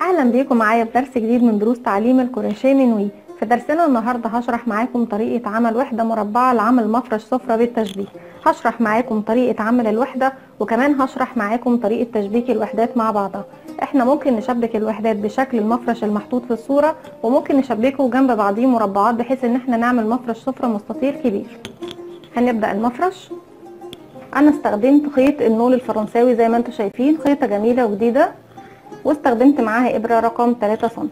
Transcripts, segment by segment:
اهلا بيكم معايا في درس جديد من دروس تعليم الكروشيه من وي في درسنا النهارده هشرح معاكم طريقه عمل وحده مربعه لعمل مفرش سفره بالتشبيك هشرح معاكم طريقه عمل الوحده وكمان هشرح معاكم طريقه تشبيك الوحدات مع بعضها احنا ممكن نشبك الوحدات بشكل المفرش المحطوط في الصوره وممكن نشبكه جنب بعضيه مربعات بحيث ان احنا نعمل مفرش سفره مستطيل كبير هنبدا المفرش انا استخدمت خيط النول الفرنساوي زي ما انتم شايفين خيطه جميله وجديده واستخدمت معاها ابره رقم 3 سم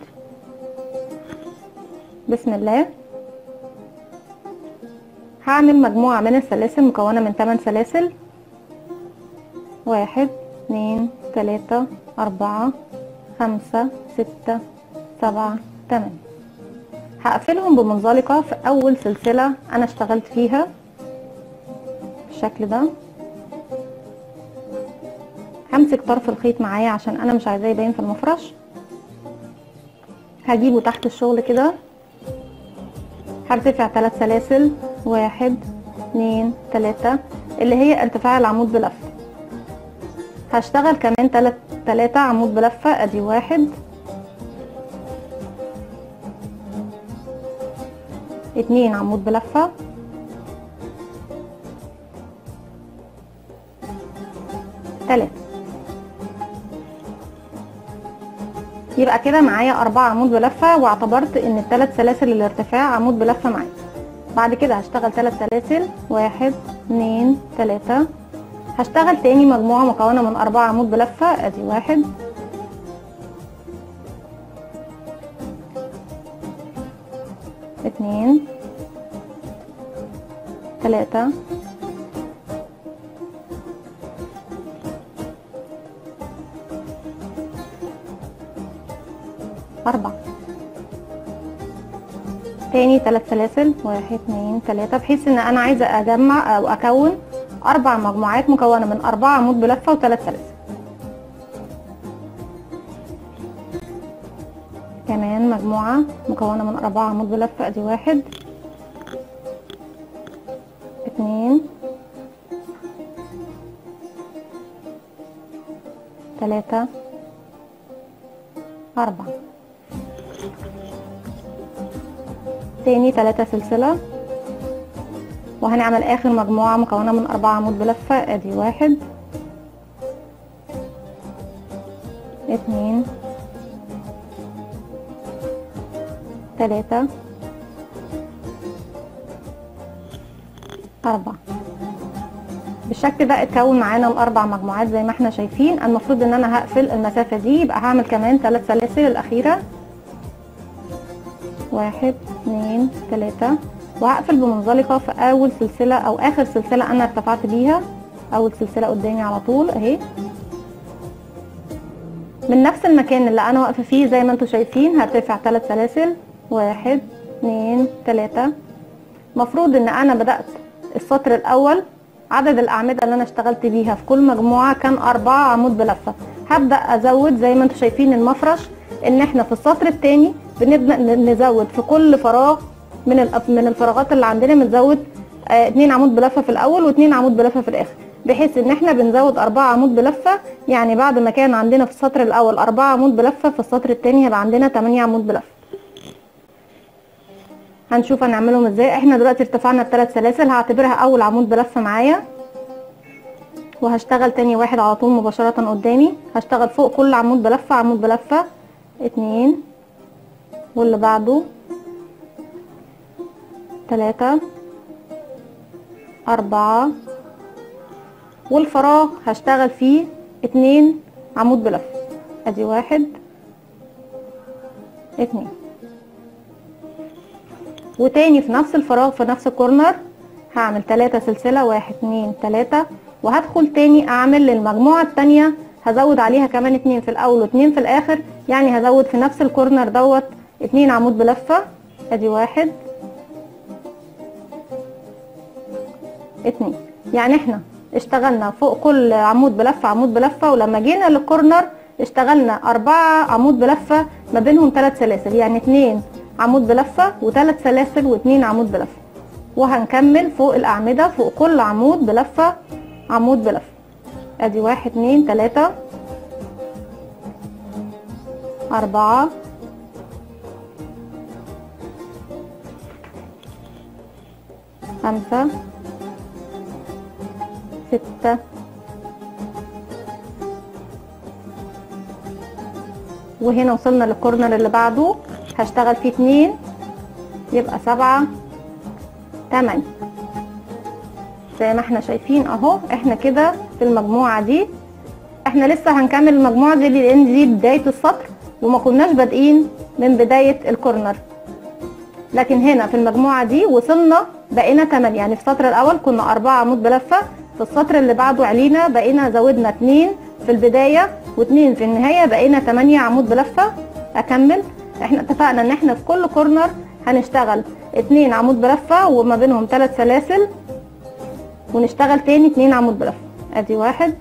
بسم الله هعمل مجموعه من السلاسل مكونه من 8 سلاسل واحد اتنين تلاتة أربعة خمسة ستة سبعة تمانية هقفلهم بمنزلقة في أول سلسلة أنا اشتغلت فيها بالشكل ده همسك طرف الخيط معايا عشان انا مش عايزاه يبين في المفرش هجيبه تحت الشغل كده هرتفع ثلاث سلاسل واحد اتنين تلاتة اللي هي ارتفاع العمود بلفة هشتغل كمان تلات تلاتة عمود بلفة ادي واحد اتنين عمود بلفة تلاتة يبقى كده معايا أربعة عمود بلفة واعتبرت إن التلات سلاسل الارتفاع عمود بلفة معايا بعد كده هشتغل تلات سلاسل واحد اتنين تلاتة هشتغل تاني مجموعة مكونة من أربعة عمود بلفة أدي واحد اتنين تلاتة أربعة تاني تلات سلاسل واحد اتنين تلاتة بحيث ان انا عايزة اجمع او اكون اربع مجموعات مكونة من اربعة عمود بلفة وتلات سلاسل كمان مجموعة مكونة من اربعة عمود بلفة ادي واحد اتنين تلاتة أربعة تاني تلاتة سلسلة وهنعمل اخر مجموعة مكونة من اربعة عمود بلفة ادي واحد اتنين تلاتة اربعة بالشكل ده اتكون معانا الاربع مجموعات زي ما احنا شايفين المفروض ان انا هقفل المسافة دي يبقى هعمل كمان ثلاث سلاسل الاخيرة واحد اتنين تلاتة وهقفل بمنزلقة في اول سلسلة او اخر سلسلة انا ارتفعت بيها اول سلسلة قدامي على طول اهي من نفس المكان اللي انا واقفة فيه زي ما انتم شايفين هرتفع ثلاث سلاسل واحد اتنين تلاتة مفروض ان انا بدأت السطر الاول عدد الاعمدة اللي انا اشتغلت بيها في كل مجموعة كان اربعة عمود بلفة هبدأ ازود زي ما انتم شايفين المفرش ان احنا في السطر التاني بنبدا نزود في كل فراغ من من الفراغات اللي عندنا بنزود اه اتنين عمود بلفه في الاول واتنين عمود بلفه في الاخر بحيث ان احنا بنزود اربعة عمود بلفه يعني بعد ما كان عندنا في السطر الاول اربعة عمود بلفه في السطر التاني هيبقى عندنا تمانية عمود بلفه هنشوف هنعملهم ازاي احنا دلوقتي ارتفعنا الثلاث سلاسل هعتبرها اول عمود بلفه معايا وهشتغل تاني واحد على طول مباشره قدامي هشتغل فوق كل عمود بلفه عمود بلفه اتنين واللي بعده تلاتة أربعة والفراغ هشتغل فيه اتنين عمود بلف ادي واحد اتنين وتاني في نفس الفراغ في نفس الكورنر هعمل تلاتة سلسلة واحد اتنين تلاتة وهدخل تاني اعمل للمجموعة التانية هزود عليها كمان اتنين في الاول واتنين في الاخر يعني هزود في نفس الكورنر دوت اتنين عمود بلفة ادي واحد اتنين يعني احنا اشتغلنا فوق كل عمود بلفة عمود بلفة ولما جينا للكورنر اشتغلنا اربعة عمود بلفة ما بينهم ثلاث سلاسل يعني اتنين عمود بلفة وثلاث سلاسل واتنين عمود بلفة وهنكمل فوق الاعمدة فوق كل عمود بلفة عمود بلفة ادي واحد اتنين تلاتة أربعة خمسة ستة وهنا وصلنا للكورنر اللي بعده هشتغل فيه اتنين يبقى سبعة تمانية زي ما احنا شايفين اهو احنا كده في المجموعة دي احنا لسه هنكمل المجموعة دي لان دي بداية السطر وما كناش بادئين من بداية الكورنر لكن هنا في المجموعة دي وصلنا بقينا 8 يعني في السطر الاول كنا 4 عمود بلفة في السطر اللي بعده علينا بقينا زودنا 2 في البداية و2 في النهاية بقينا 8 عمود بلفة اكمل احنا اتفقنا ان احنا في كل كورنر هنشتغل 2 عمود بلفة وما بينهم 3 سلاسل ونشتغل تاني 2 عمود بلفة ادي واحد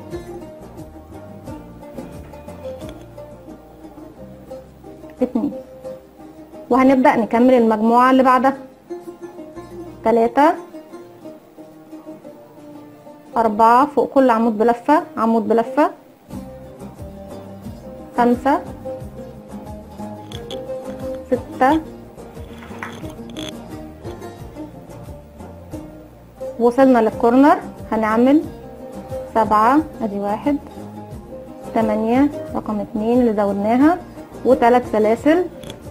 اتنين وهنبدأ نكمل المجموعة اللي بعدها تلاتة أربعة فوق كل عمود بلفة عمود بلفة خمسة ستة وصلنا للكورنر هنعمل سبعة ادي واحد تمانية رقم اتنين اللي زودناها وثلاث سلاسل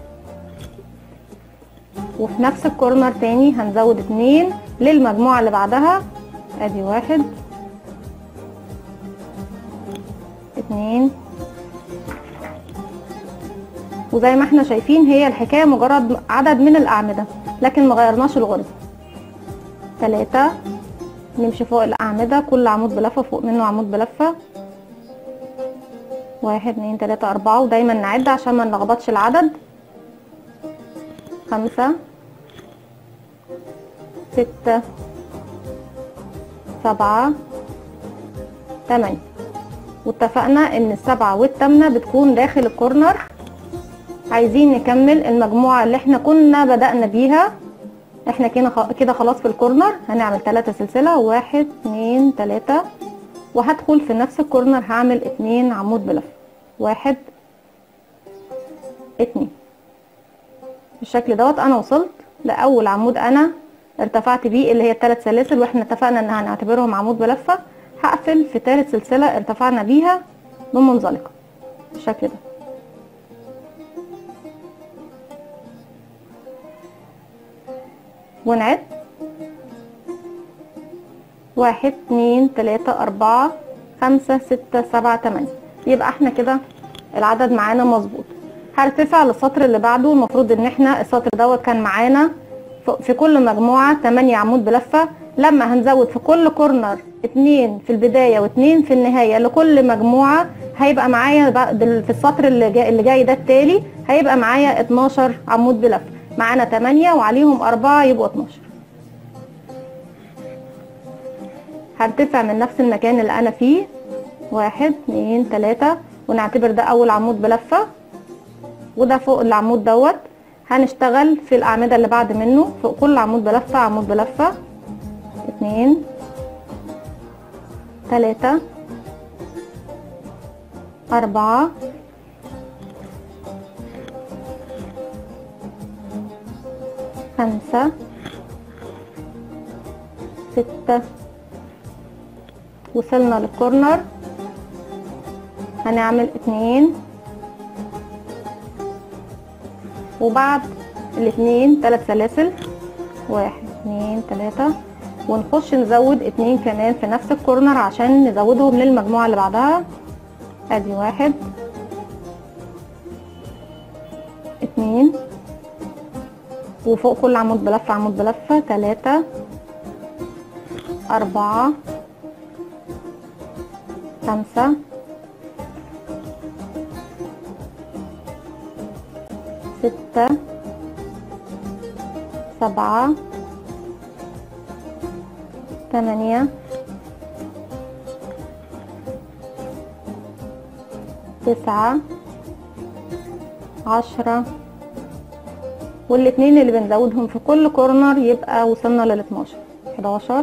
وفي نفس الكورنر تاني هنزود اتنين للمجموعة اللي بعدها ادي واحد اتنين وزي ما احنا شايفين هي الحكاية مجرد عدد من الأعمدة لكن مغيرناش الغرزة تلاتة نمشي فوق الأعمدة كل عمود بلفة فوق منه عمود بلفة واحد اتنين تلاتة أربعة ودايما نعد عشان ما نلخبطش العدد خمسة ستة سبعة تمانية واتفقنا ان السبعة والتامنة بتكون داخل الكورنر عايزين نكمل المجموعة اللي احنا كنا بدأنا بيها احنا كده كده خلاص في الكورنر هنعمل تلاتة سلسلة واحد اتنين تلاتة وهدخل في نفس الكورنر هعمل اتنين عمود بلف واحد اتنين بالشكل دوت انا وصلت لاول عمود انا ارتفعت بيه اللي هي الثلاث سلاسل واحنا اتفقنا ان هنعتبرهم عمود بلفه هقفل في ثالث سلسله ارتفعنا بيها بمنزلقه بالشكل ده ونعد واحد اتنين تلاتة اربعة خمسة ستة سبعة تمانية يبقى احنا كده العدد معانا مظبوط هرتفع للسطر اللي بعده المفروض ان احنا السطر دوت كان معانا في كل مجموعة 8 عمود بلفة لما هنزود في كل كورنر اتنين في البداية واتنين في النهاية لكل مجموعة هيبقى معايا في السطر اللي جاي, اللي جاي ده التالي هيبقى معايا 12 عمود بلفة معانا 8 وعليهم 4 يبقوا 12 هرتفع من نفس المكان اللي انا فيه واحد اتنين تلاتة ونعتبر ده اول عمود بلفة وده فوق العمود دوت هنشتغل في الأعمدة اللي بعد منه فوق كل عمود بلفة عمود بلفة اتنين تلاتة أربعة خمسة ستة وصلنا للكورنر هنعمل اتنين وبعد الاتنين تلات سلاسل واحد اتنين تلاتة ونخش نزود اتنين كمان في نفس الكورنر عشان نزودهم للمجموعة اللي بعدها ادي واحد اتنين وفوق كل عمود بلفة عمود بلفة تلاتة أربعة خمسة ستة سبعة تمانية تسعة عشرة والاتنين اللي بنزودهم في كل كورنر يبقى وصلنا للاتناشر حداشر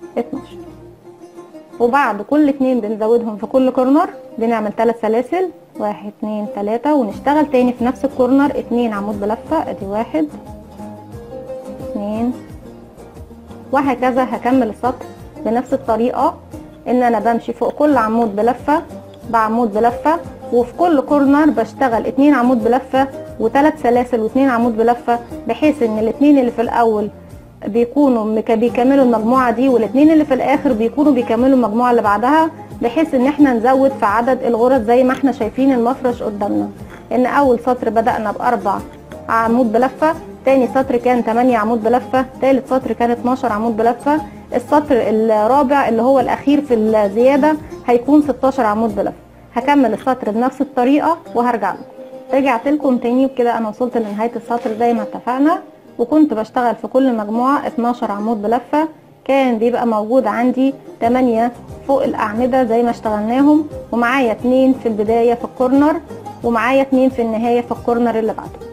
اتناشر وبعد كل اتنين بنزودهم في كل كورنر بنعمل تلات سلاسل واحد اتنين تلاتة ونشتغل تاني في نفس الكورنر اتنين عمود بلفة ادي واحد اتنين وهكذا هكمل السطر بنفس الطريقة ان انا بمشي فوق كل عمود بلفة بعمود بلفة وفي كل كورنر بشتغل اتنين عمود بلفة وثلاث سلاسل واتنين عمود بلفة بحيث ان الاتنين اللي في الاول بيكونوا مك- بيكملوا المجموعة دي والاتنين اللي في الاخر بيكونوا بيكملوا المجموعة اللي بعدها بحيث ان احنا نزود في عدد الغرز زي ما احنا شايفين المفرش قدامنا ان اول سطر بدأنا باربع عمود بلفة تاني سطر كان 8 عمود بلفة تالت سطر كان 12 عمود بلفة السطر الرابع اللي هو الاخير في الزيادة هيكون 16 عمود بلفة هكمل السطر بنفس الطريقة وهرجع لكم رجعت لكم تاني وبكده انا وصلت لنهاية السطر زي ما اتفقنا وكنت بشتغل في كل مجموعة 12 عمود بلفة كان بيبقى موجود عندي 8 فوق الأعمدة زي ما اشتغلناهم ومعايا 2 في البداية في الكورنر ومعايا 2 في النهاية في الكورنر اللي بعده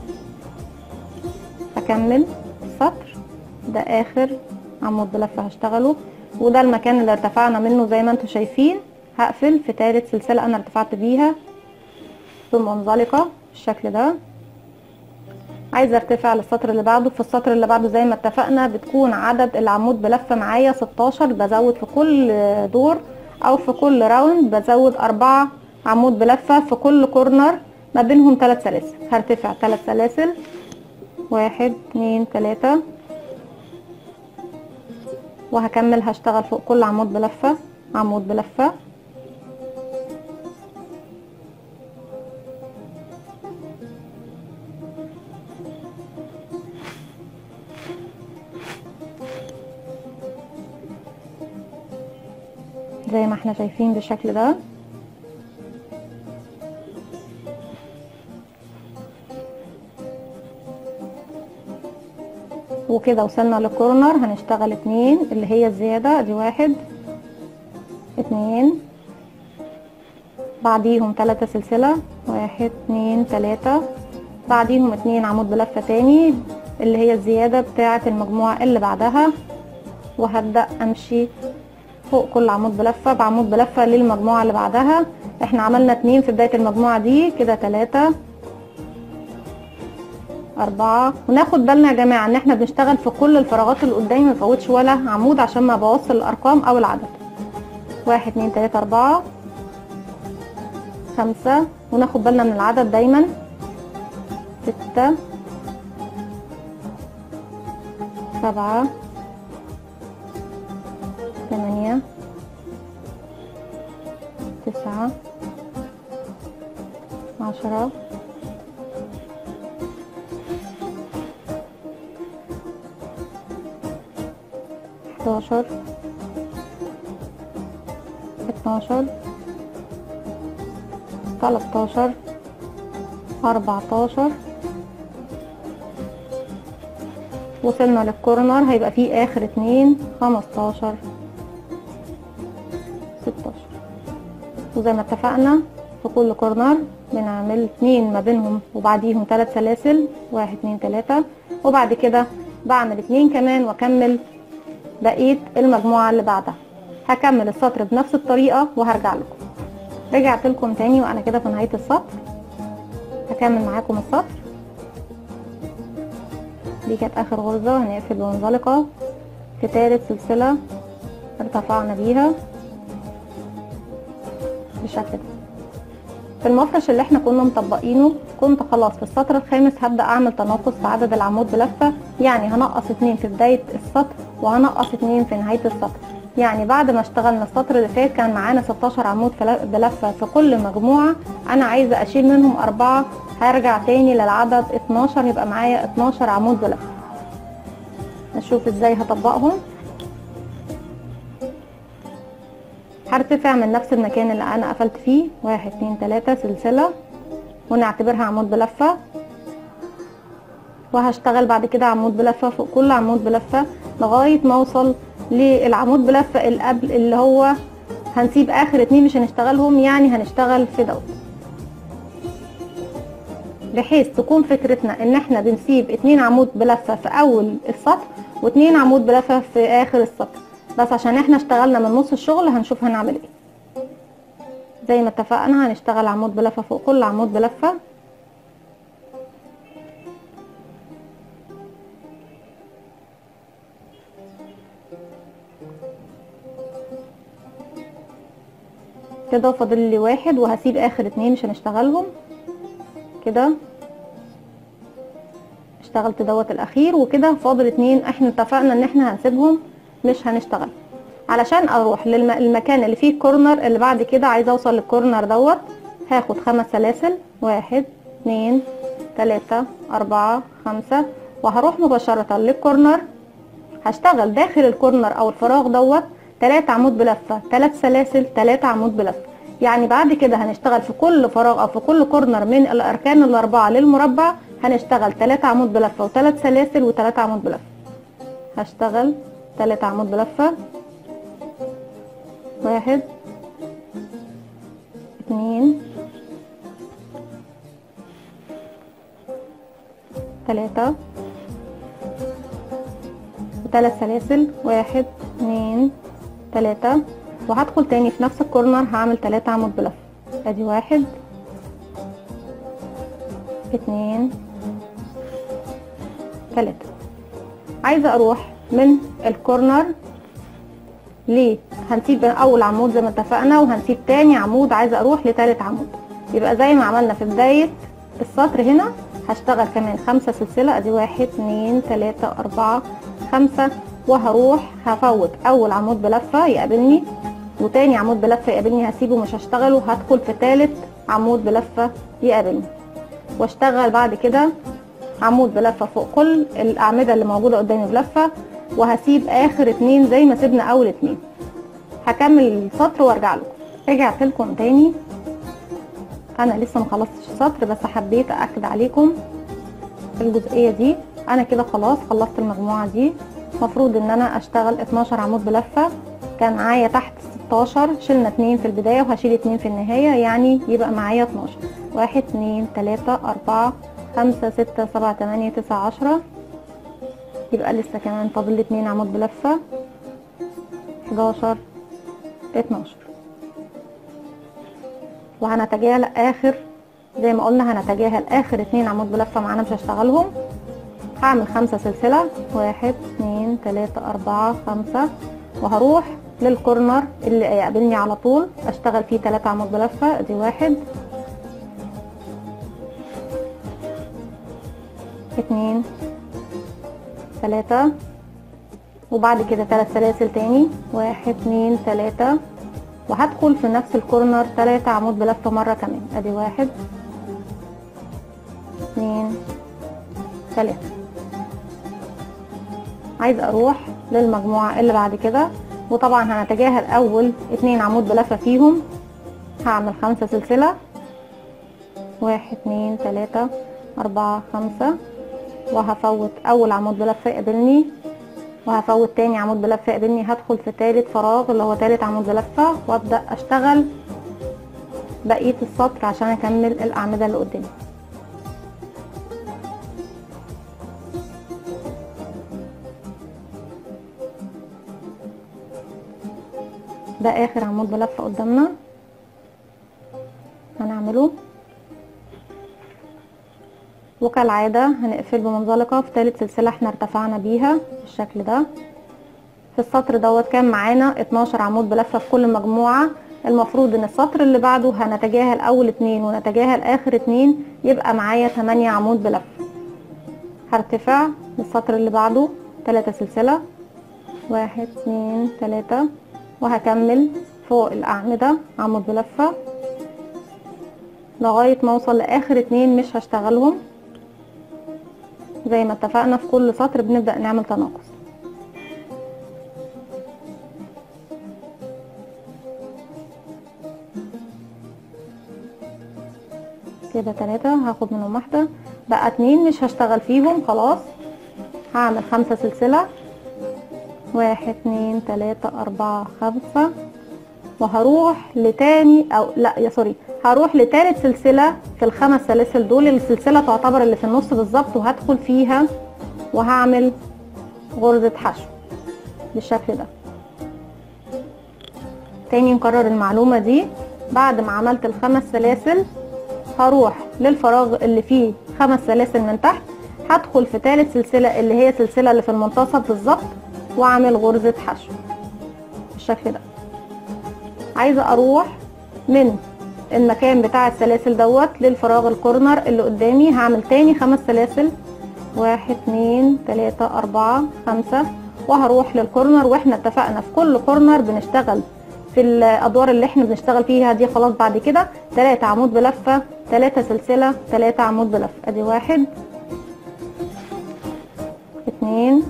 هكمل السطر ده آخر عمود بلفة هشتغله وده المكان اللي ارتفعنا منه زي ما انتم شايفين هقفل في تالت سلسلة انا ارتفعت بيها بمنزلقة بالشكل ده عايزه ارتفع للسطر اللي بعده في السطر اللي بعده زي ما اتفقنا بتكون عدد العمود بلفه معايا 16 بزود في كل دور او في كل راوند بزود أربعة عمود بلفه في كل كورنر ما بينهم ثلاث سلاسل هرتفع ثلاث سلاسل واحد اتنين تلاتة وهكمل هشتغل فوق كل عمود بلفه عمود بلفه زي ما احنا شايفين بالشكل ده وكده وصلنا للكورنر هنشتغل اتنين اللي هي الزيادة دي واحد اتنين بعديهم تلاتة سلسلة واحد اتنين تلاتة بعديهم اتنين عمود بلفة تاني اللي هي الزيادة بتاعة المجموعة اللي بعدها وهبدأ امشي فوق كل عمود بلفة بعمود بلفة للمجموعة اللي بعدها احنا عملنا اتنين في بداية المجموعة دي كده تلاتة أربعة وناخد بالنا يا جماعة ان احنا بنشتغل في كل الفراغات اللي قدامي ما نفوتش ولا عمود عشان ما بوصل الأرقام أو العدد واحد اتنين تلاتة أربعة خمسة وناخد بالنا من العدد دايما ستة سبعة ثمانية تسعة عشرة حداشر اتناشر تلاتاشر اربعتاشر وصلنا للكورنر هيبقى فيه اخر اتنين خمستاشر ستاشر وزي ما اتفقنا في كل كورنر بنعمل اتنين ما بينهم وبعديهم تلات سلاسل واحد اتنين تلاتة وبعد كده بعمل اتنين كمان واكمل بقية المجموعة اللي بعدها هكمل السطر بنفس الطريقة وهرجع لكم رجعت لكم تاني وانا كده في نهاية السطر هكمل معاكم السطر دي كانت اخر غرزة هنقفل بمنزلقة في تالت سلسلة ارتفعنا بيها بالشكل ده في المفرش اللي احنا كنا مطبقينه كنت خلاص في السطر الخامس هبدأ اعمل تناقص في عدد العمود بلفة يعني هنقص اتنين في بداية السطر وهنقص اتنين في نهاية السطر يعني بعد ما اشتغلنا السطر اللي فات كان معانا 16 عمود فلا- بلفة في كل مجموعة انا عايزة اشيل منهم اربعة هرجع تاني للعدد 12 يبقى معايا 12 عمود بلفة نشوف ازاي هطبقهم هرتفع من نفس المكان اللي انا قفلت فيه واحد اتنين تلاتة سلسلة ونعتبرها عمود بلفة وهشتغل بعد كده عمود بلفة فوق كل عمود بلفة لغاية ما اوصل للعمود بلفة اللي قبل اللي هو هنسيب اخر اتنين مش هنشتغلهم يعني هنشتغل في دوت بحيث تكون فكرتنا ان احنا بنسيب اتنين عمود بلفة في اول السطر واتنين عمود بلفة في اخر السطر بس عشان احنا اشتغلنا من نص الشغل هنشوف هنعمل ايه زي ما اتفقنا هنشتغل عمود بلفة فوق كل عمود بلفة كده فاضل لي واحد وهسيب اخر اتنين مش هنشتغلهم كده اشتغلت دوت الاخير وكده فاضل اتنين احنا اتفقنا ان احنا هنسيبهم مش هنشتغل علشان اروح للمكان اللي فيه الكورنر اللي بعد كده عايزه اوصل للكورنر دوت هاخد خمس سلاسل واحد اتنين تلاتة اربعة خمسة وهروح مباشرة للكورنر هشتغل داخل الكورنر او الفراغ دوت تلاتة عمود بلفة تلات سلاسل تلاتة عمود بلفة يعني بعد كده هنشتغل في كل فراغ او في كل كورنر من الاركان الاربعة للمربع هنشتغل تلاتة عمود بلفة وتلات سلاسل وتلاتة عمود بلفة هشتغل تلاتة عمود بلفة واحد اتنين تلاتة وتلات سلاسل واحد اتنين تلاتة وهدخل تاني في نفس الكورنر هعمل تلاتة عمود بلفة ادي واحد اتنين تلاتة عايزة اروح من الكورنر ليه هنسيب اول عمود زي ما اتفقنا وهنسيب تاني عمود عايزه اروح لتالت عمود يبقى زي ما عملنا في بدايه السطر هنا هشتغل كمان خمسة سلسله ادي واحد اتنين تلاته اربعه خمسه وهروح هفوت اول عمود بلفه يقابلني وتاني عمود بلفه يقابلني هسيبه مش هشتغله هدخل في تالت عمود بلفه يقابلني واشتغل بعد كده عمود بلفه فوق كل الاعمده اللي موجوده قدامي بلفه وهسيب اخر اتنين زي ما سيبنا اول اتنين هكمل السطر وارجع لكم رجعت لكم تاني انا لسه مخلصتش السطر بس حبيت اكد عليكم الجزئيه دي انا كده خلاص خلصت المجموعه دي مفروض ان انا اشتغل 12 عمود بلفه كان معايا تحت 16 شلنا اتنين في البدايه وهشيل اتنين في النهايه يعني يبقى معايا 12 واحد اتنين تلاته اربعه خمسه سته سبعه تمانيه تسعه عشره يبقى لسه كمان فاضل لي اتنين عمود بلفه 11 12 وهنتجاهل اخر زي ما قلنا هنتجاهل اخر اتنين عمود بلفه معانا مش هشتغلهم هعمل خمسة سلسلة واحد اتنين تلاتة اربعة خمسة وهروح للكورنر اللي يقابلني على طول اشتغل فيه تلاتة عمود بلفة ادي واحد اتنين تلاتة وبعد كده تلات سلاسل تاني واحد اتنين تلاتة وهدخل في نفس الكورنر تلاتة عمود بلفة مرة كمان ادي واحد اتنين تلاتة عايز اروح للمجموعة اللي بعد كده وطبعا هنتجاهل اول اتنين عمود بلفة فيهم هعمل خمسة سلسلة واحد اتنين تلاتة اربعة خمسة وهفوت اول عمود بلفة يقابلني وهفوت تاني عمود بلفة يقابلني هدخل في تالت فراغ اللي هو تالت عمود بلفة وابدأ اشتغل بقية السطر عشان اكمل الاعمدة اللي قدامي ده اخر عمود بلفة قدامنا هنعمله وكالعادة هنقفل بمنزلقة في تالت سلسلة احنا ارتفعنا بيها بالشكل ده في السطر دوت كان معانا 12 عمود بلفة في كل مجموعة المفروض ان السطر اللي بعده هنتجاهل اول اتنين ونتجاهل اخر اتنين يبقى معايا 8 عمود بلفة هرتفع للسطر اللي بعده تلاتة سلسلة واحد اتنين تلاتة وهكمل فوق الاعمدة عمود بلفة لغاية ما اوصل لاخر اتنين مش هشتغلهم زي ما اتفقنا في كل سطر بنبدأ نعمل تناقص كده تلاتة هاخد منهم واحدة بقى اتنين مش هشتغل فيهم خلاص هعمل خمسة سلسلة واحد اتنين تلاتة اربعة خمسة وهروح لتاني او لا يا سوري هروح لتالت سلسلة في الخمس سلاسل دول السلسلة تعتبر اللي في النص بالظبط وهدخل فيها وهعمل غرزة حشو بالشكل ده تاني نكرر المعلومة دي بعد ما عملت الخمس سلاسل هروح للفراغ اللي فيه خمس سلاسل من تحت هدخل في تالت سلسلة اللي هي السلسلة اللي في المنتصف بالظبط واعمل غرزة حشو بالشكل ده عايزة اروح من المكان بتاع السلاسل دوت للفراغ الكورنر اللي قدامي هعمل تاني خمس سلاسل واحد اتنين تلاتة اربعة خمسة وهروح للكورنر واحنا اتفقنا في كل كورنر بنشتغل في الادوار اللي احنا بنشتغل فيها دي خلاص بعد كده تلاتة عمود بلفة تلاتة سلسلة تلاتة عمود بلفة ادي واحد اتنين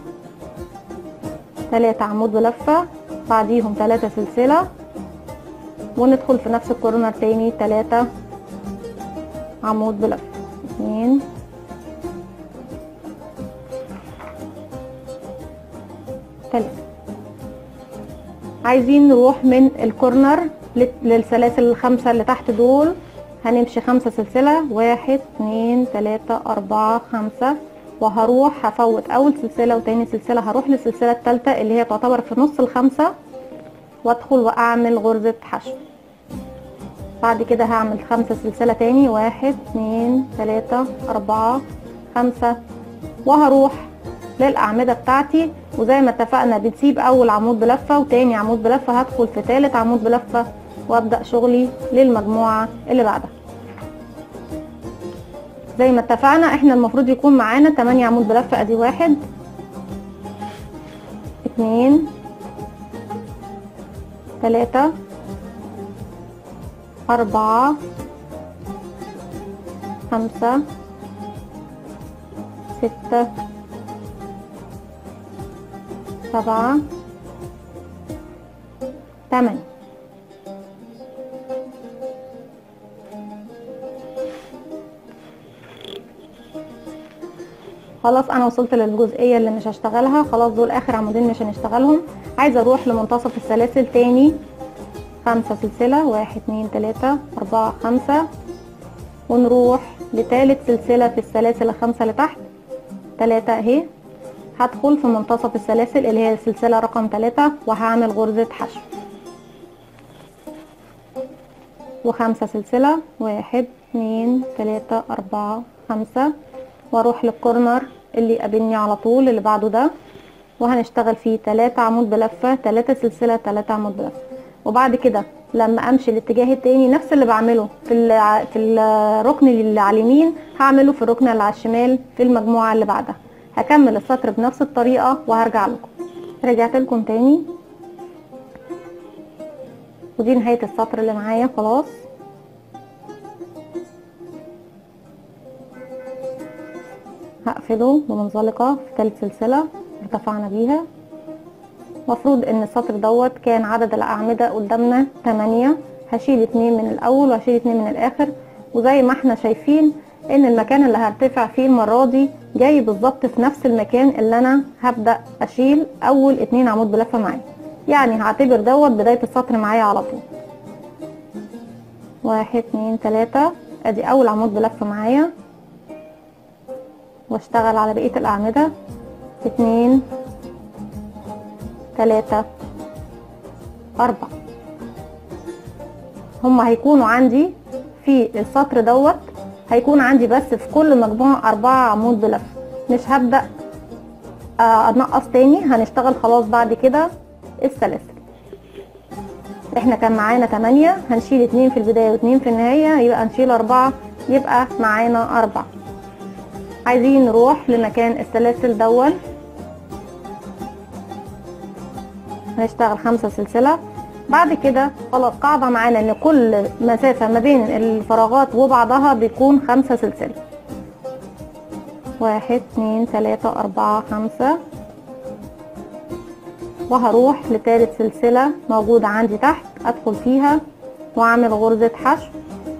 تلاتة عمود بلفة بعديهم تلاتة سلسلة وندخل في نفس الكورنر تاني تلاتة عمود بلفة اتنين تلاتة عايزين نروح من الكورنر للسلاسل الخمسة اللي تحت دول هنمشي خمسة سلسلة واحد اتنين تلاتة اربعة خمسة وهروح هفوت اول سلسلة وتاني سلسلة هروح للسلسلة التالتة اللي هي تعتبر في نص الخمسة وادخل واعمل غرزة حشو بعد كده هعمل خمسة سلسلة تاني واحد اتنين تلاتة اربعة خمسة وهروح للاعمدة بتاعتي وزي ما اتفقنا بنسيب اول عمود بلفة وتاني عمود بلفة هدخل في تالت عمود بلفة وابدأ شغلي للمجموعة اللي بعدها زي ما اتفقنا احنا المفروض يكون معانا 8 عمود بلفة ادي واحد اتنين تلاتة أربعة خمسة ستة سبعة تمانية خلاص انا وصلت للجزئيه اللي مش هشتغلها خلاص دول اخر عمودين مش هنشتغلهم عايزه اروح لمنتصف السلاسل تاني خمسة سلسلة واحد اتنين تلاتة اربعة خمسة ونروح لتالت سلسلة في السلاسل الخمسة اللي تحت تلاتة اهي هدخل في منتصف السلاسل اللي هي السلسلة رقم تلاتة وهعمل غرزة حشو وخمسة سلسلة واحد اتنين تلاتة اربعة خمسة واروح للكورنر اللي قابلني على طول اللي بعده ده وهنشتغل فيه تلاتة عمود بلفة تلاتة سلسلة تلاتة عمود بلفة وبعد كده لما امشي الاتجاه التاني نفس اللي بعمله في الع... في الركن اللي على اليمين هعمله في الركن اللي على الشمال في المجموعة اللي بعدها هكمل السطر بنفس الطريقة وهرجع لكم رجعت لكم تاني ودي نهاية السطر اللي معايا خلاص هقفله بمنزلقة في تالت سلسلة ارتفعنا بيها مفروض ان السطر دوت كان عدد الاعمدة قدامنا تمانية هشيل اتنين من الاول وهشيل اتنين من الاخر وزي ما احنا شايفين ان المكان اللي هرتفع فيه المرة دي جاي بالظبط في نفس المكان اللي انا هبدأ اشيل اول اتنين عمود بلفة معايا يعني هعتبر دوت بداية السطر معايا على طول واحد اتنين تلاتة ادي اول عمود بلفة معايا واشتغل على بقية الاعمدة اتنين تلاتة اربعة هما هيكونوا عندي في السطر دوت هيكون عندي بس في كل مجموعة اربعة عمود بلف مش هبدأ انقص تاني هنشتغل خلاص بعد كده السلاسل احنا كان معانا تمانية هنشيل اتنين في البداية واتنين في النهاية يبقى نشيل اربعة يبقى معانا اربعة عايزين نروح لمكان السلاسل دون هنشتغل خمسة سلسلة بعد كده خلاص قاعدة معانا ان كل مسافة ما بين الفراغات وبعضها بيكون خمسة سلسلة واحد اتنين تلاتة اربعة خمسة وهروح لتالت سلسلة موجودة عندي تحت ادخل فيها واعمل غرزة حشو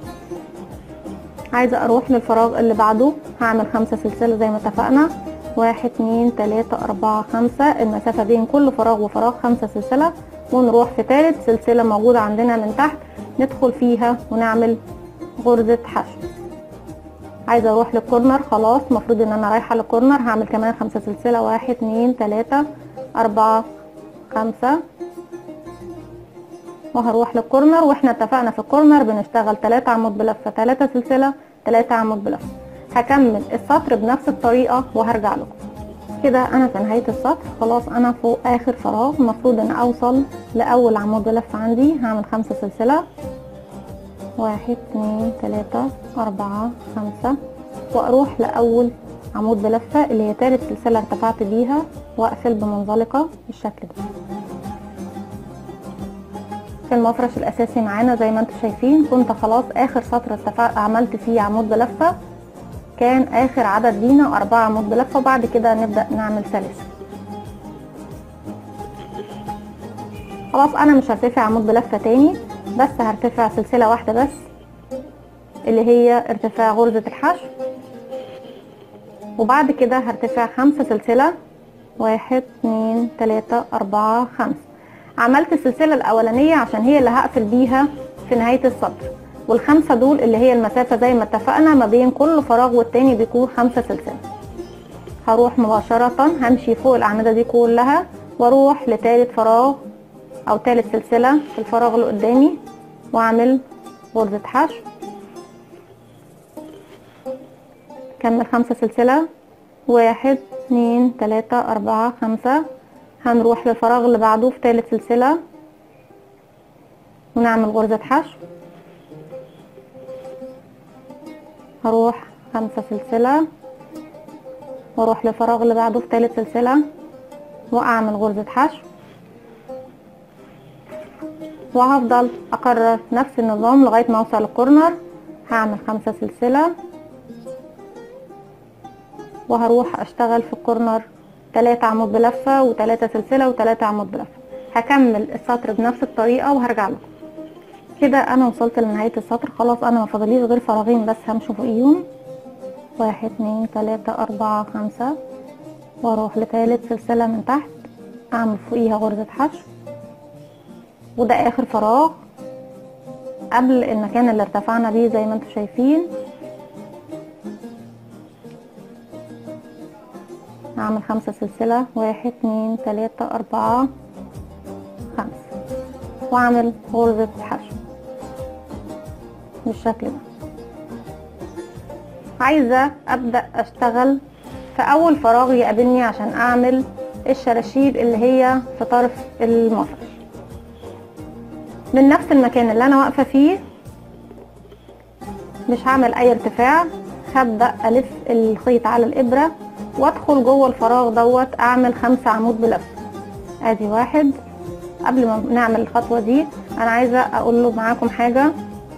عايزة اروح للفراغ اللي بعده هعمل خمسة سلسلة زي ما اتفقنا واحد اتنين تلاتة اربعة خمسة المسافة بين كل فراغ وفراغ خمسة سلسلة ونروح في تالت سلسلة موجودة عندنا من تحت ندخل فيها ونعمل غرزة حشو عايزة اروح للكورنر خلاص مفروض ان انا رايحة للكورنر هعمل كمان خمسة سلسلة واحد اتنين تلاتة اربعة خمسة وهروح للكورنر واحنا اتفقنا في الكورنر بنشتغل 3 عمود بلفه 3 سلسله 3 عمود بلفه هكمل السطر بنفس الطريقه وهرجع لكم كده انا في نهايه السطر خلاص انا فوق اخر فراغ المفروض ان اوصل لاول عمود بلفه عندي هعمل خمسة سلسله واحد اتنين تلاتة اربعة خمسة واروح لاول عمود بلفه اللي هي تالت سلسله ارتفعت بيها واقفل بمنزلقه بالشكل ده في المفرش الاساسي معانا زي ما انتم شايفين كنت خلاص اخر سطر اتفق عملت فيه عمود بلفه كان اخر عدد لينا اربعة عمود بلفه وبعد كده نبدا نعمل سلاسل خلاص انا مش هرتفع عمود بلفه تاني بس هرتفع سلسله واحده بس اللي هي ارتفاع غرزه الحشو وبعد كده هرتفع خمسة سلسله واحد اتنين تلاتة اربعة خمسة عملت السلسله الاولانيه عشان هي اللي هقفل بيها في نهايه السطر والخمسه دول اللي هي المسافه زي ما اتفقنا ما بين كل فراغ والتاني بيكون خمسة سلسله هروح مباشره همشي فوق الاعمده دي كلها واروح لتالت فراغ او تالت سلسله في الفراغ اللي قدامي واعمل غرزه حشو كمل خمسة سلسله واحد اتنين تلاتة اربعة خمسة هنروح للفراغ اللي بعده في تالت سلسلة ونعمل غرزة حشو هروح خمسة سلسلة واروح للفراغ اللي بعده في تالت سلسلة واعمل غرزة حشو وهفضل اكرر نفس النظام لغاية ما اوصل الكورنر هعمل خمسة سلسلة وهروح اشتغل في الكورنر تلاتة عمود بلفة وتلاتة سلسلة وتلاتة عمود بلفة هكمل السطر بنفس الطريقة وهرجع لكم كده انا وصلت لنهاية السطر خلاص انا مفضليش غير فراغين بس همشي فوقيهم واحد اتنين تلاتة اربعة خمسة واروح لتالت سلسلة من تحت اعمل فوقيها غرزة حشو وده اخر فراغ قبل المكان اللي ارتفعنا بيه زي ما انتم شايفين هعمل خمسة سلسلة واحد اتنين تلاتة اربعة خمسة واعمل غرزة حشو بالشكل ده عايزة ابدأ اشتغل في اول فراغ يقابلني عشان اعمل الشراشيب اللي هي في طرف المفرش من نفس المكان اللي انا واقفة فيه مش هعمل اي ارتفاع هبدأ الف الخيط على الابرة وادخل جوه الفراغ دوت اعمل خمسة عمود بلف ادي واحد قبل ما نعمل الخطوة دي انا عايزة اقول له معاكم حاجة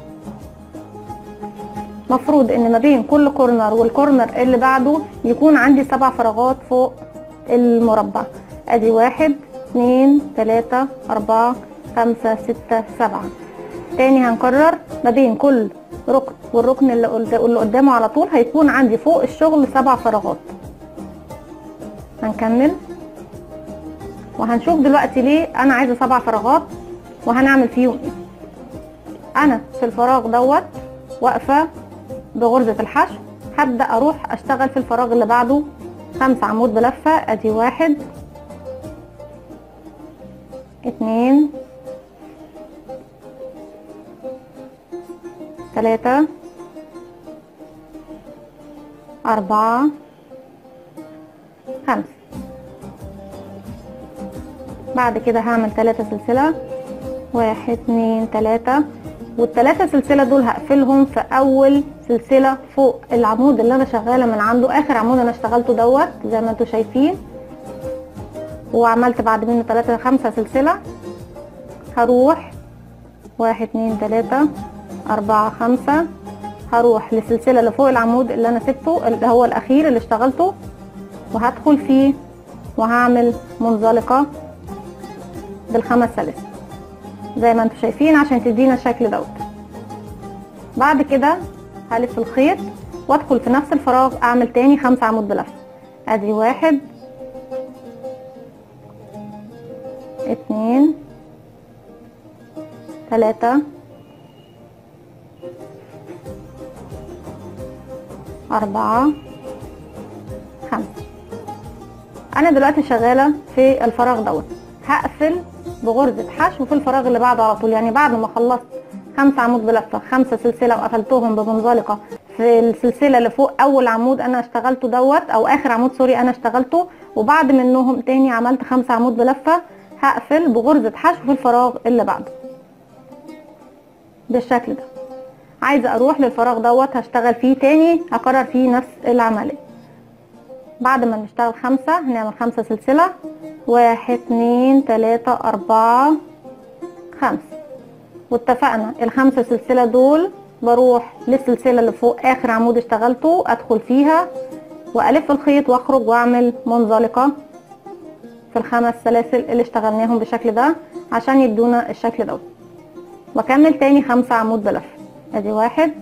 مفروض ان ما بين كل كورنر والكورنر اللي بعده يكون عندي سبع فراغات فوق المربع ادي واحد اتنين تلاتة اربعة خمسة ستة سبعة تاني هنكرر ما بين كل ركن والركن اللي اللي قدامه على طول هيكون عندي فوق الشغل سبع فراغات هنكمل وهنشوف دلوقتي ليه انا عايزه سبع فراغات وهنعمل فيهم ايه انا في الفراغ دوت واقفه بغرزه الحشو هبدا اروح اشتغل في الفراغ اللي بعده خمسة عمود بلفه ادي واحد اتنين تلاتة أربعة خمسة بعد كده هعمل تلاتة سلسلة واحد اتنين تلاتة والتلاتة سلسلة دول هقفلهم في أول سلسلة فوق العمود اللي أنا شغالة من عنده آخر عمود أنا اشتغلته دوت زي ما انتوا شايفين وعملت بعد منه تلاتة خمسة سلسلة هروح واحد اتنين تلاتة أربعة خمسة هروح للسلسلة اللي فوق العمود اللي أنا سبته اللي هو الأخير اللي اشتغلته وهدخل فيه وهعمل منزلقة بالخمس سلاسل زي ما انتم شايفين عشان تدينا الشكل دوت بعد كده هلف الخيط وادخل في نفس الفراغ اعمل تاني خمسة عمود بلف ادي واحد اتنين تلاتة أربعة خمسة أنا دلوقتي شغالة في الفراغ دوت هقفل بغرزة حشو في الفراغ اللي بعده على طول يعني بعد ما خلصت خمسة عمود بلفة خمسة سلسلة وقفلتهم بمنزلقة في السلسلة اللي فوق أول عمود أنا اشتغلته دوت أو آخر عمود سوري أنا اشتغلته وبعد منهم تاني عملت خمسة عمود بلفة هقفل بغرزة حشو في الفراغ اللي بعده بالشكل ده عايزة اروح للفراغ دوت هشتغل فيه تاني هكرر فيه نفس العملية بعد ما نشتغل خمسة هنعمل خمسة سلسلة واحد اتنين تلاتة اربعة خمسة واتفقنا الخمسة سلسلة دول بروح للسلسلة اللي فوق اخر عمود اشتغلته ادخل فيها والف الخيط واخرج واعمل منزلقة في الخمس سلاسل اللي اشتغلناهم بالشكل ده عشان يدونا الشكل دوت واكمل تاني خمسة عمود بلف ادي واحد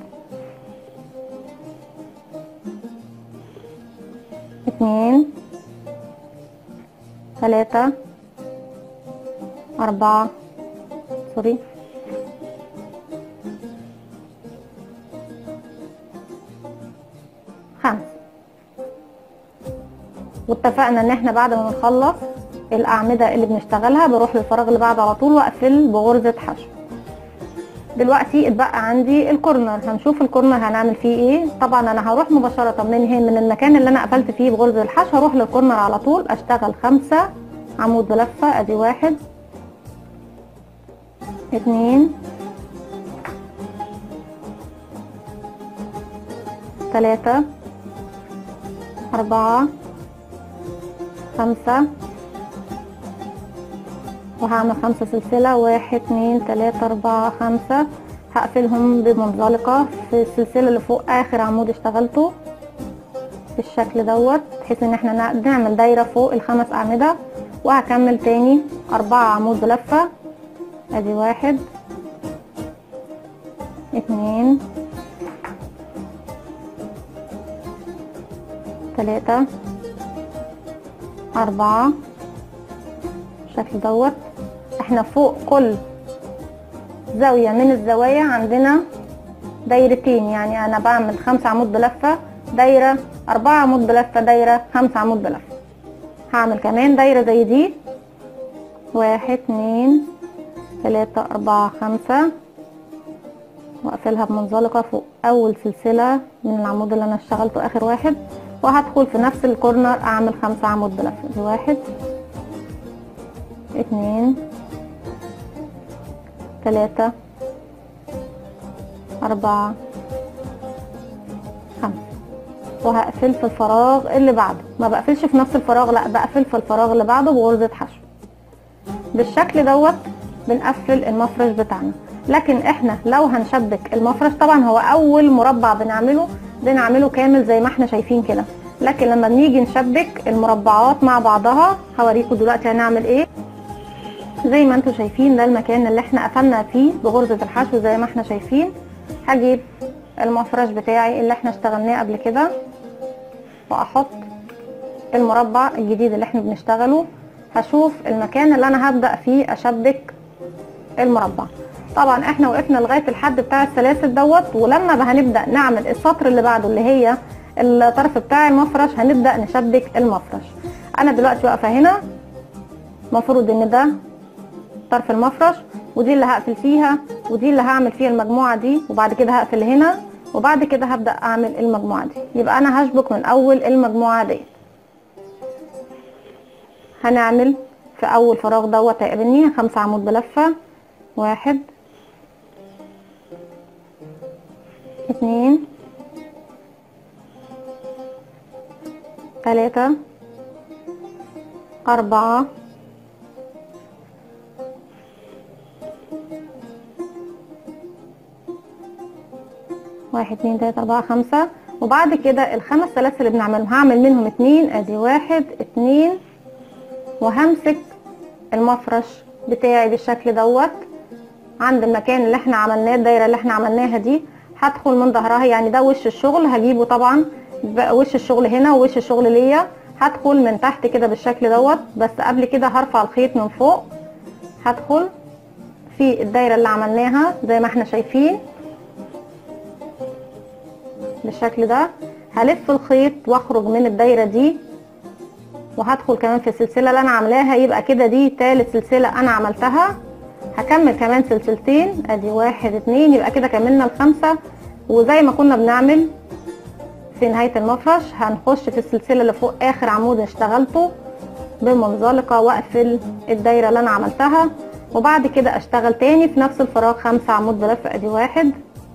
اتنين تلاتة اربعة سوري خمسة واتفقنا ان احنا بعد ما نخلص الاعمدة اللي بنشتغلها بروح للفراغ اللي بعده على طول واقفل بغرزة حشو دلوقتي اتبقى عندي الكورنر هنشوف الكورنر هنعمل فيه ايه طبعا انا هروح مباشرة من هنا من المكان اللي انا قفلت فيه بغرزة الحشو هروح للكورنر على طول اشتغل خمسة عمود بلفة ادي واحد اتنين تلاتة أربعة خمسة وهعمل خمسة سلسلة واحد اتنين تلاتة أربعة خمسة هقفلهم بمنزلقة في السلسلة اللي فوق آخر عمود اشتغلته بالشكل دوت بحيث ان احنا نعمل دايرة فوق الخمس أعمدة وهكمل تاني أربعة عمود بلفة ادي واحد اتنين تلاتة أربعة بالشكل دوت احنا فوق كل زاوية من الزوايا عندنا دايرتين يعني انا بعمل خمسة عمود بلفة دايرة اربعة عمود بلفة دايرة خمسة عمود بلفة هعمل كمان دايرة زي دي واحد اتنين تلاتة اربعة خمسة واقفلها بمنزلقة فوق اول سلسلة من العمود اللي انا اشتغلته اخر واحد وهدخل في نفس الكورنر اعمل خمسة عمود بلفة دي واحد اتنين تلاتة أربعة خمسة وهقفل في الفراغ اللي بعده ما بقفلش في نفس الفراغ لا بقفل في الفراغ اللي بعده بغرزة حشو بالشكل دوت بنقفل المفرش بتاعنا لكن احنا لو هنشبك المفرش طبعا هو اول مربع بنعمله بنعمله كامل زي ما احنا شايفين كده لكن لما بنيجي نشبك المربعات مع بعضها هوريكم دلوقتي هنعمل ايه زي ما انتم شايفين ده المكان اللي احنا قفلنا فيه بغرزة الحشو زي ما احنا شايفين هجيب المفرش بتاعي اللي احنا اشتغلناه قبل كده واحط المربع الجديد اللي احنا بنشتغله هشوف المكان اللي انا هبدأ فيه اشبك المربع طبعا احنا وقفنا لغاية الحد بتاع السلاسل دوت ولما هنبدأ نعمل السطر اللي بعده اللي هي الطرف بتاع المفرش هنبدأ نشبك المفرش انا دلوقتي واقفة هنا المفروض ان ده طرف المفرش ودي اللي هقفل فيها ودي اللي هعمل فيها المجموعة دي وبعد كده هقفل هنا وبعد كده هبدأ اعمل المجموعة دي يبقى انا هشبك من اول المجموعة دي هنعمل في اول فراغ دوت هيقابلني خمسة عمود بلفة واحد اتنين تلاتة أربعة واحد اتنين تلاتة أربعة خمسة وبعد كده الخمس سلاسل اللي بنعملهم هعمل منهم اتنين ادي واحد اتنين وهمسك المفرش بتاعي بالشكل دوت عند المكان اللي احنا عملناه الدايره اللي احنا عملناها دي هدخل من ظهرها يعني ده وش الشغل هجيبه طبعا وش الشغل هنا ووش الشغل ليا هدخل من تحت كده بالشكل دوت بس قبل كده هرفع الخيط من فوق هدخل في الدايره اللي عملناها زي ما احنا شايفين بالشكل ده هلف الخيط واخرج من الدايره دي وهدخل كمان في السلسله اللي انا عاملاها يبقى كده دي تالت سلسله انا عملتها هكمل كمان سلسلتين ادي واحد اتنين يبقى كده كملنا الخمسه وزي ما كنا بنعمل في نهايه المفرش هنخش في السلسله اللي فوق اخر عمود اشتغلته بمنزلقه واقفل الدايره اللي انا عملتها وبعد كده اشتغل تاني في نفس الفراغ خمسة عمود بلف ادي واحد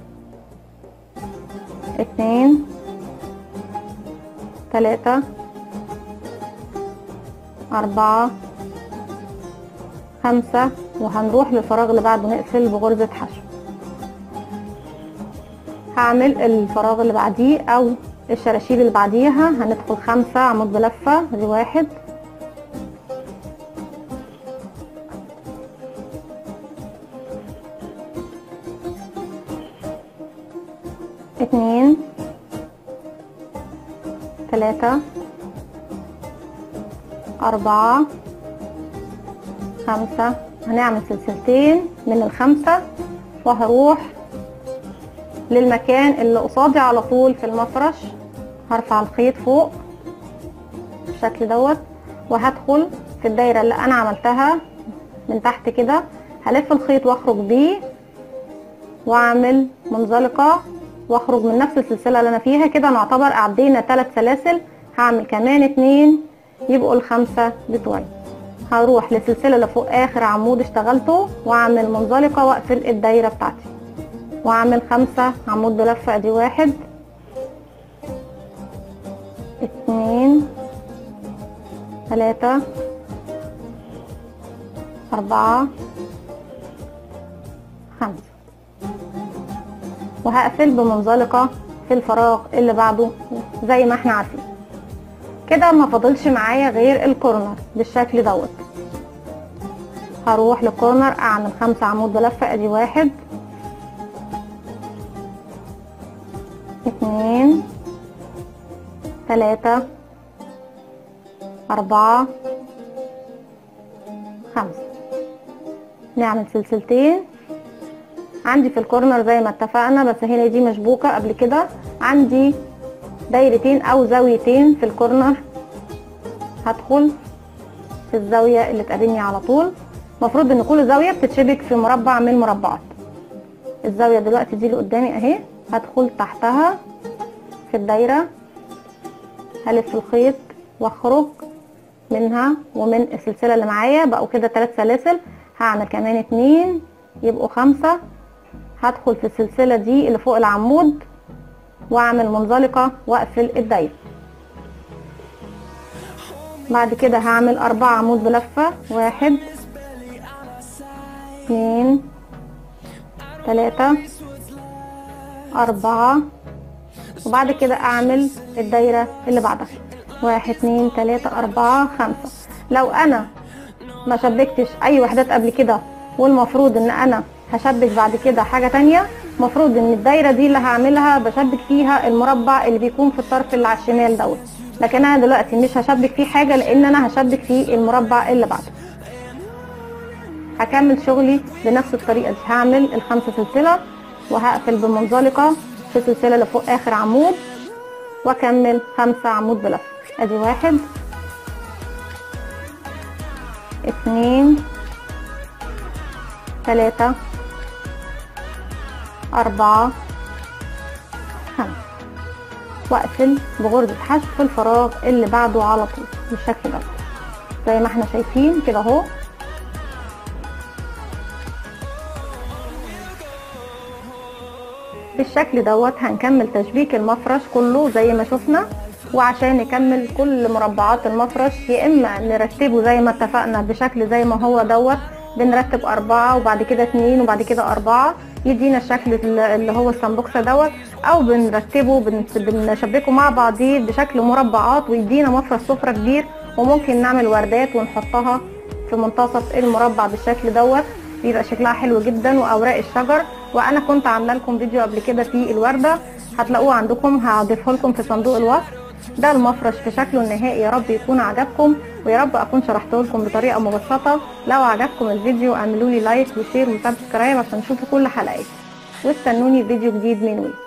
اتنين تلاتة أربعة خمسة وهنروح للفراغ اللي بعده نقفل بغرزة حشو هعمل الفراغ اللي بعديه أو الشراشيب اللي بعديها هندخل خمسة عمود بلفة دي واحد اتنين تلاتة أربعة خمسة هنعمل سلسلتين من الخمسة وهروح للمكان اللي قصادي على طول في المفرش هرفع الخيط فوق بالشكل دوت وهدخل في الدايرة اللي أنا عملتها من تحت كده هلف الخيط واخرج بيه واعمل منزلقة واخرج من نفس السلسله اللي انا فيها كده نعتبر عدينا ثلاث سلاسل هعمل كمان اتنين يبقوا الخمسه بتوعي هروح للسلسله اللي فوق اخر عمود اشتغلته واعمل منزلقه واقفل الدايره بتاعتي واعمل خمسه عمود بلفه ادي واحد اتنين تلاته اربعه خمسه وهقفل بمنزلقة في الفراغ اللي بعده زي ما احنا عارفين كده ما فاضلش معايا غير الكورنر بالشكل دوت هروح للكورنر اعمل خمسة عمود بلفة ادي واحد اتنين تلاتة اربعة خمسة نعمل سلسلتين عندي في الكورنر زي ما اتفقنا بس هنا دي مشبوكة قبل كده عندي دايرتين او زاويتين في الكورنر هدخل في الزاوية اللي تقابلني على طول المفروض ان كل زاوية بتتشبك في مربع من المربعات الزاوية دلوقتي دي اللي قدامي اهي هدخل تحتها في الدايرة هلف الخيط واخرج منها ومن السلسلة اللي معايا بقوا كده ثلاث سلاسل هعمل كمان اتنين يبقوا خمسة هدخل في السلسلة دي اللي فوق العمود واعمل منزلقة واقفل الدايرة بعد كده هعمل اربع عمود بلفة واحد اتنين تلاتة اربعة وبعد كده اعمل الدايرة اللي بعدها واحد اتنين تلاتة اربعة خمسة لو انا ما شبكتش اي وحدات قبل كده والمفروض ان انا هشبك بعد كده حاجة تانية مفروض ان الدايرة دي اللي هعملها بشبك فيها المربع اللي بيكون في الطرف اللي على الشمال دوت لكن انا دلوقتي مش هشبك فيه حاجة لان انا هشبك فيه المربع اللي بعده هكمل شغلي بنفس الطريقة دي هعمل الخمسة سلسلة وهقفل بمنزلقة في السلسلة اللي فوق اخر عمود واكمل خمسة عمود بلف ادي واحد اتنين تلاتة أربعة خمسة واقفل بغرزة حشو في الفراغ اللي بعده على طول بالشكل ده زي ما احنا شايفين كده اهو بالشكل دوت هنكمل تشبيك المفرش كله زي ما شفنا وعشان نكمل كل مربعات المفرش يا اما نرتبه زي ما اتفقنا بشكل زي ما هو دوت بنرتب أربعة وبعد كده اتنين وبعد كده أربعة يدينا الشكل اللي هو السمبوكسة دوت أو بنرتبه بنشبكه مع بعضيه بشكل مربعات ويدينا مفرش سفرة كبير وممكن نعمل وردات ونحطها في منتصف المربع بالشكل دوت بيبقى شكلها حلو جدا واوراق الشجر وانا كنت عامله لكم فيديو قبل كده في الورده هتلاقوه عندكم هضيفه لكم في صندوق الوصف ده المفرش في شكله النهائي يا رب يكون عجبكم ويا رب اكون شرحته لكم بطريقه مبسطه لو عجبكم الفيديو اعملوا لي لايك وشير وسبسكرايب عشان تشوفوا كل حلقاتي واستنوني في فيديو جديد من وي